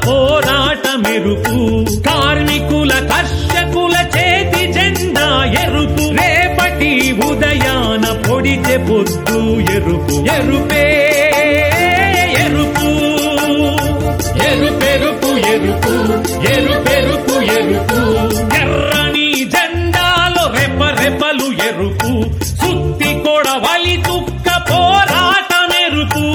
పోరాట మెరుపు కార్మికుల కర్షకుల చేతి జెండా ఎరుపు రేపటి ఉదయాన పొడిచె పొద్దు ఎరుపు ఎరుపే ఎరుపు ఎరుపెరుపు ఎరుపు ఎరుపెరుపు ఎరుపు ఎర్రని జెండాలో రెప రెపలు ఎరుపు సుత్తి కొడవలి తుక్క పోరాట మెరుపు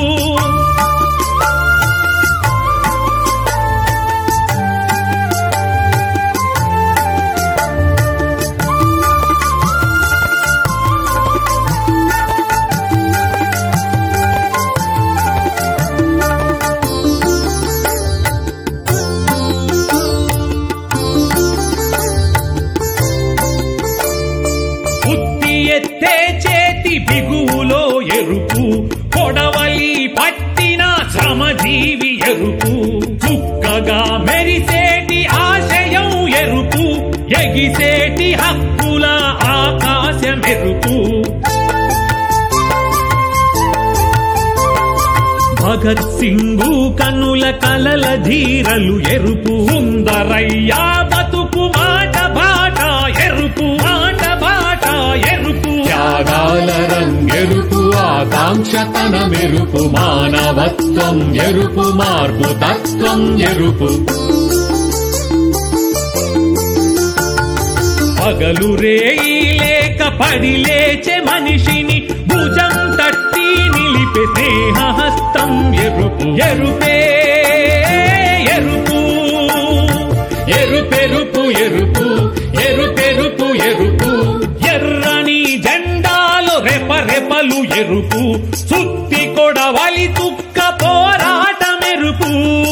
ఉత్తి ఎత్తే చేతి బిగువులో ఎరుపు కొడవలి పట్టిన శ్రమజీవి ఎరుపు చుక్కగా మెరిసేటి ఆశయం ఎరుపు ఎగిసేటి హక్కుల ఆకాశం ఎరుపు భగత్ సింగు కన్నుల కలల ధీరలు ఎరుపు సుందరయ్యా బతుకు మాట బాట ఎరుపు మాట బాట ఎరుపు త్యాగాల రంగెరుపు ఆకాంక్షతన మెరుపు మానవత్వం ఎరుపు మార్పు తత్వం ఎరుపు పగలు రేయి లేక పడి లేచే మనిషిని భుజం తట్టి నిలిపే స్నేహహస్తం ఎరుపు ఎరుపే ఎరుపు ఎరుపెరుపు ఎరుపు ఎరుపెరుపు ఎరుపు ఎర్రని జెండాలు రెప రెపలు ఎరుపు సుత్తి కొడవలి తుక్క పోరాట మెరుపు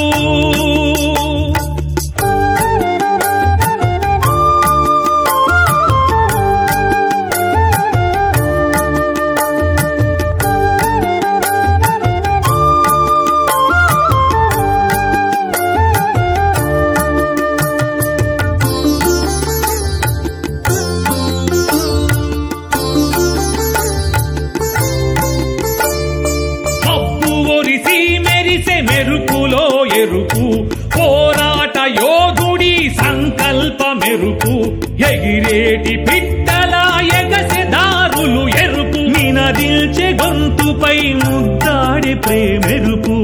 మబ్బు ఒరిసి మెరిసే మెరుపులో ఎరుపు పోరాట యోధుడి సంకల్ప మెరుపు ఎగిరేటి పిట్టల ఎగసె దారులు ఎరుపు నినదిల్చే గొంతుపై ముద్దాడి ప్రేమెరుపు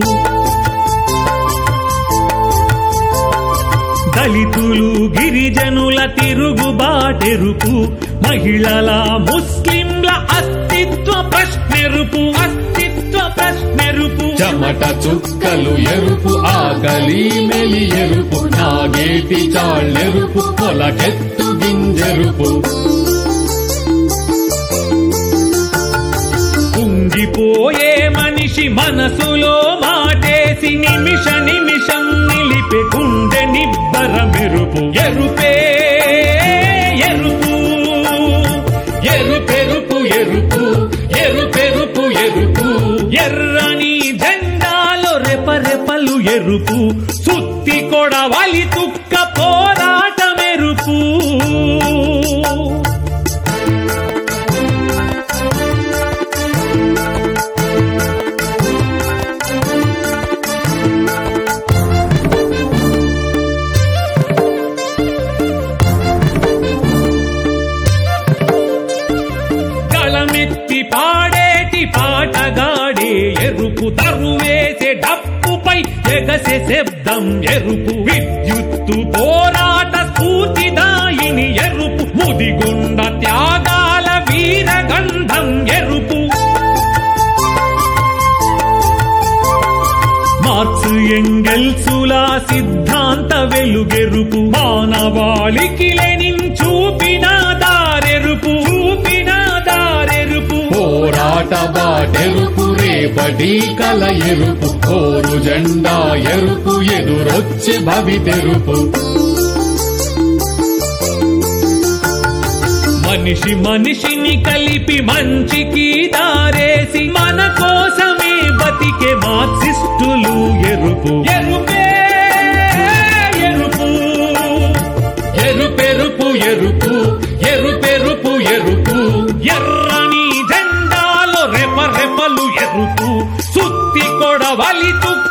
దళితులు గిరిజనుల తిరుగుబాటెరుపు మహిళల ముస్లింల అస్తిత్వ ప్రశ్నెరుపు అస్తిత్వ ప్రశ్నెరుపు చెమట చుక్కలు ఎరుపు ఆకలి మెలి ఎరుపు నాగేటి చాళ్ళెరుపు పొలకెత్తు గింజెరుపు కుంగిపోయే మనిషి మనసులో మాటేసి నిమిష నిమిషం నిలిపే గుండె నిబ్బర మెరుపు ఎరుపే ఎరుపు ఎరుపెరుపు ఎరుపు ఎరుపెరుపు ఎరుపు ఎర్రని జెండాలో రెపరెపలు ఎరుపు సుత్తి కొడవలి తుక్క పోరాట మెరుపు గళమెత్తి పాడేటి పాటగాడే ఎరుపు తరువేసే డప్పుపై ఎగసే శబ్దం ఎరుపు విద్యుత్తు పోరాట స్ఫూర్తిదాయిని ఎరుపు ముదిగుండ త్యాగాల వీరగంధం ఎరుపు మార్క్స్ ఎంగెల్సులా సిద్ధాంత వెలుగెరుపు మానవాళికి లెనిన్ చూపిన దారెరుపు చూపిన దారెరుపు పోరాట బాటెరుపు రేపటి కల ఎరుపు కోరు జెండా ఎరుపు ఎదురొచ్చి భవితెరుపు మనిషి మనిషిని కలిపి మంచికి దారేసి మన కోసమే బతికే మార్క్సిస్టులు ఎరుపు ఎరుపే ఎరుపు ఎరుపెరుపు ఎరుపు ఎరుపెరుపు ఎరుపు ఎర్రని జెండాలో రెప రెపలు ఎరుపు సుత్తి కొడవలి తుక్క